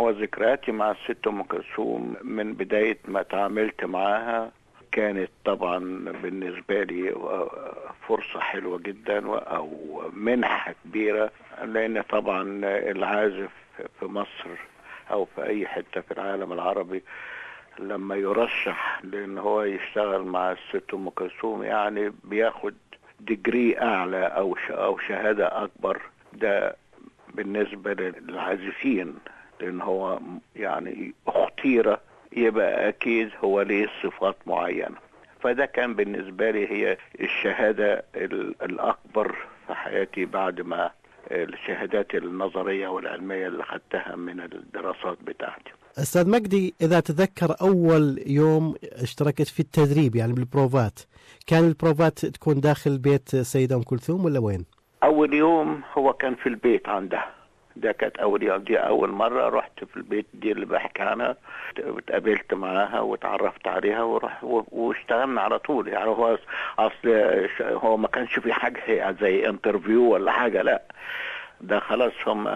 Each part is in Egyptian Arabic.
وذكرياتي مع الست ام كلثوم من بدايه ما تعاملت معاها كانت طبعا بالنسبه لي فرصه حلوه جدا او منحه كبيره لان طبعا العازف في مصر او في اي حته في العالم العربي لما يرشح لان هو يشتغل مع الست ام كلثوم يعني بياخد ديجري اعلى او او شهاده اكبر ده بالنسبه للعازفين لان هو يعني اختير يبقى اكيد هو ليه صفات معينه فده كان بالنسبه لي هي الشهاده الاكبر في حياتي بعد ما الشهادات النظريه والعلميه اللي خدتها من الدراسات بتاعتي استاذ مجدي اذا تذكر اول يوم اشتركت في التدريب يعني بالبروفات كان البروفات تكون داخل بيت سيده ام كلثوم ولا وين؟ اول يوم هو كان في البيت عندها ده كانت اول يوم دي اول مره رحت في البيت دي اللي بحكي عنها اتقابلت معاها وتعرفت عليها ورح واشتغلنا على طول يعني هو اصل هو ما كانش في حاجه زي انترفيو ولا حاجه لا ده خلاص هم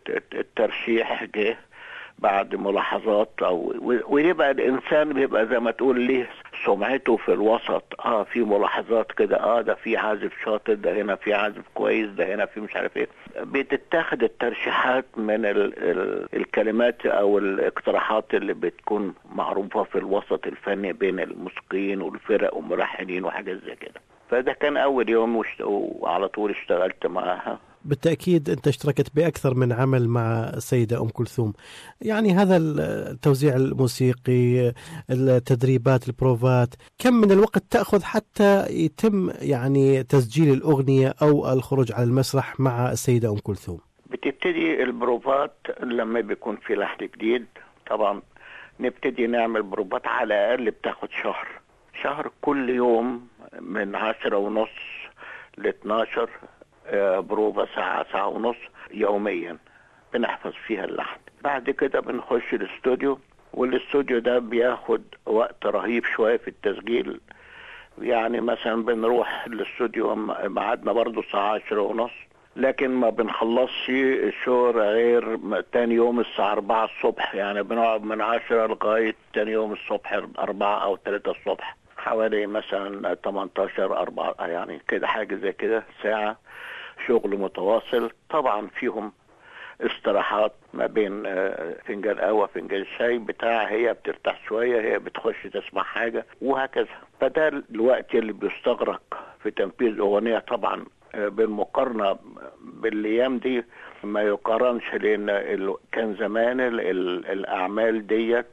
الترشيح جه بعد ملاحظات او ويبقى الانسان بيبقى زي ما تقول ليه سمعته في الوسط اه في ملاحظات كده اه ده في عازف شاطر ده هنا في عازف كويس ده هنا في مش عارف ايه بتتاخد الترشيحات من ال ال الكلمات او الاقتراحات اللي بتكون معروفه في الوسط الفني بين الموسيقيين والفرق والملحنين وحاجات زي كده فده كان اول يوم وعلى طول اشتغلت معاها بالتأكيد أنت اشتركت بأكثر من عمل مع السيدة أم كلثوم يعني هذا التوزيع الموسيقي التدريبات البروفات كم من الوقت تأخذ حتى يتم يعني تسجيل الأغنية أو الخروج على المسرح مع السيدة أم كلثوم بتبتدي البروفات لما بيكون في لحن جديد طبعا نبتدي نعمل بروفات على الأقل بتاخد شهر شهر كل يوم من عشرة ونص ل 12 بروفة ساعة ساعة ونص يوميا بنحفظ فيها اللحن بعد كده بنخش الاستوديو والاستوديو ده بياخد وقت رهيب شوية في التسجيل يعني مثلا بنروح الاستوديو ميعادنا برضو الساعة عشرة ونص لكن ما بنخلصش الشغل غير تاني يوم الساعة أربعة الصبح يعني بنقعد من عشرة لغاية تاني يوم الصبح أربعة أو ثلاثة الصبح حوالي مثلا 18 أربعة يعني كده حاجة زي كده ساعة شغل متواصل طبعا فيهم استراحات ما بين فنجان قهوه فنجان شاي بتاع هي بترتاح شويه هي بتخش تسمع حاجه وهكذا فده الوقت اللي بيستغرق في تنفيذ اغنيه طبعا بالمقارنه بالايام دي ما يقارنش لان كان زمان الاعمال ديت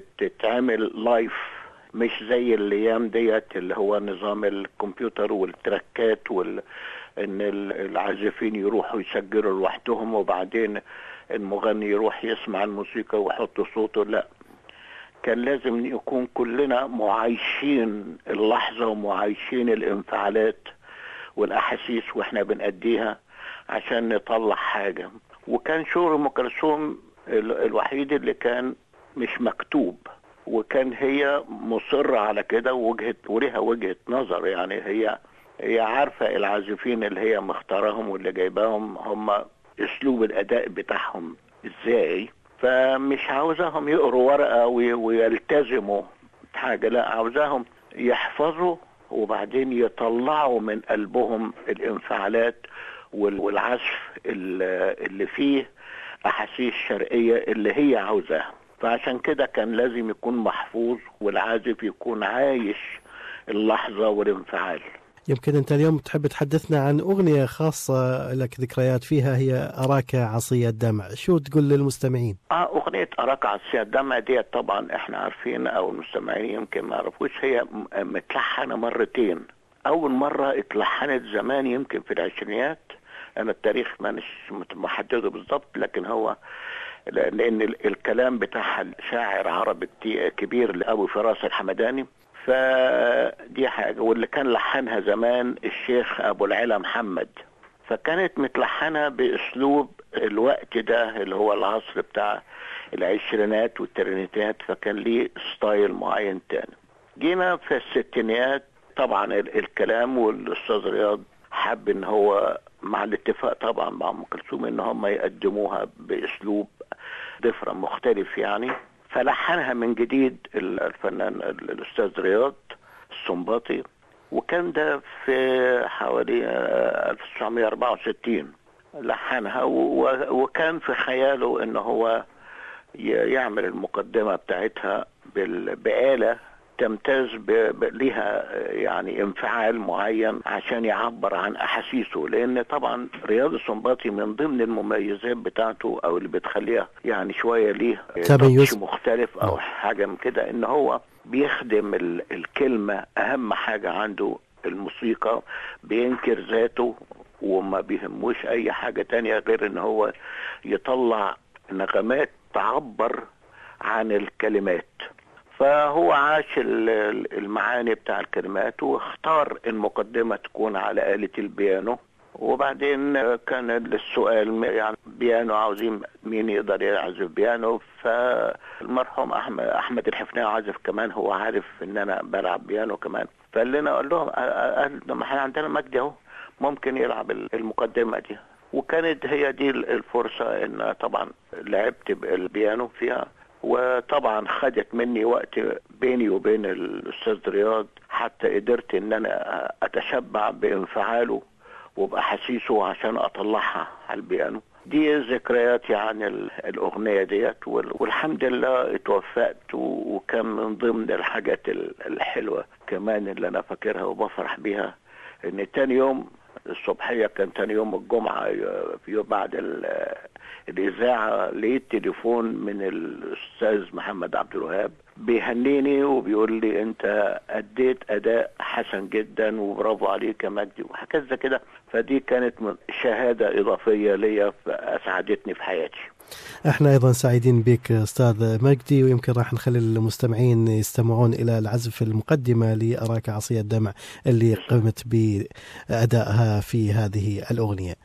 بتتعمل لايف مش زي الايام ديت اللي هو نظام الكمبيوتر والتراكات وال ان العازفين يروحوا يسجلوا لوحدهم وبعدين المغني يروح يسمع الموسيقى ويحط صوته لا كان لازم يكون كلنا معايشين اللحظة ومعايشين الانفعالات والأحاسيس واحنا بنأديها عشان نطلع حاجة وكان شغل أم كلثوم الوحيد اللي كان مش مكتوب وكان هي مصرة على كده وجهة وليها وجهة نظر يعني هي هي عارفة العازفين اللي هي مختارهم واللي جايباهم هم اسلوب الاداء بتاعهم ازاي فمش عاوزاهم يقروا ورقة ويلتزموا حاجة لا عاوزاهم يحفظوا وبعدين يطلعوا من قلبهم الانفعالات والعزف اللي فيه احاسيس شرقية اللي هي عاوزاها فعشان كده كان لازم يكون محفوظ والعازف يكون عايش اللحظة والانفعال يمكن أنت اليوم تحب تحدثنا عن أغنية خاصة لك ذكريات فيها هي أراك عصي الدمع شو تقول للمستمعين آه أغنية أراك عصي الدمع دي طبعا إحنا عارفين أو المستمعين يمكن ما يعرفوش هي متلحنة مرتين أول مرة اتلحنت زمان يمكن في العشرينيات أنا التاريخ ما مش محدده بالظبط لكن هو لأن الكلام بتاعها شاعر عربي كبير لأبو فراس الحمداني فدي حاجة واللي كان لحنها زمان الشيخ أبو العلا محمد فكانت متلحنة بأسلوب الوقت ده اللي هو العصر بتاع العشرينات والترينيتات فكان ليه ستايل معين تاني جينا في الستينيات طبعا الكلام والأستاذ رياض حب ان هو مع الاتفاق طبعا مع ام كلثوم ان هم يقدموها باسلوب ضفرة مختلف يعني فلحنها من جديد الفنان الأستاذ رياض السنباطي وكان ده في حوالي 1964 لحنها وكان في خياله ان هو يعمل المقدمة بتاعتها بآلة تمتاز لها يعني انفعال معين عشان يعبر عن احاسيسه لان طبعا رياض السنباطي من ضمن المميزات بتاعته او اللي بتخليها يعني شويه ليه تميز مختلف او حاجه من كده ان هو بيخدم الكلمه اهم حاجه عنده الموسيقى بينكر ذاته وما بيهموش اي حاجه تانية غير ان هو يطلع نغمات تعبر عن الكلمات فهو عاش المعاني بتاع الكلمات واختار المقدمة تكون على آلة البيانو وبعدين كان السؤال يعني بيانو عاوزين مين يقدر يعزف بيانو فالمرحوم احمد احمد الحفناوي عازف كمان هو عارف ان انا بلعب بيانو كمان فقال لنا قال لهم قال ما احنا عندنا مجدي اهو ممكن يلعب المقدمه دي وكانت هي دي الفرصه ان طبعا لعبت البيانو فيها وطبعا خدت مني وقت بيني وبين الاستاذ رياض حتى قدرت ان انا اتشبع بانفعاله وباحاسيسه عشان اطلعها على البيانو دي ذكرياتي عن الاغنيه ديت والحمد لله اتوفقت وكان من ضمن الحاجات الحلوه كمان اللي انا فاكرها وبفرح بيها ان تاني يوم الصبحيه كان تاني يوم الجمعه في بعد الاذاعه لقيت تليفون من الاستاذ محمد عبد الوهاب بيهنيني وبيقول لي انت اديت اداء حسن جدا وبرافو عليك يا مجدي وهكذا كده فدي كانت شهاده اضافيه ليا اسعدتني في حياتي احنا ايضا سعيدين بك استاذ مجدي ويمكن راح نخلي المستمعين يستمعون الى العزف المقدمه لاراك عصي الدمع اللي قمت بادائها في هذه الاغنيه.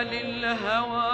للهوى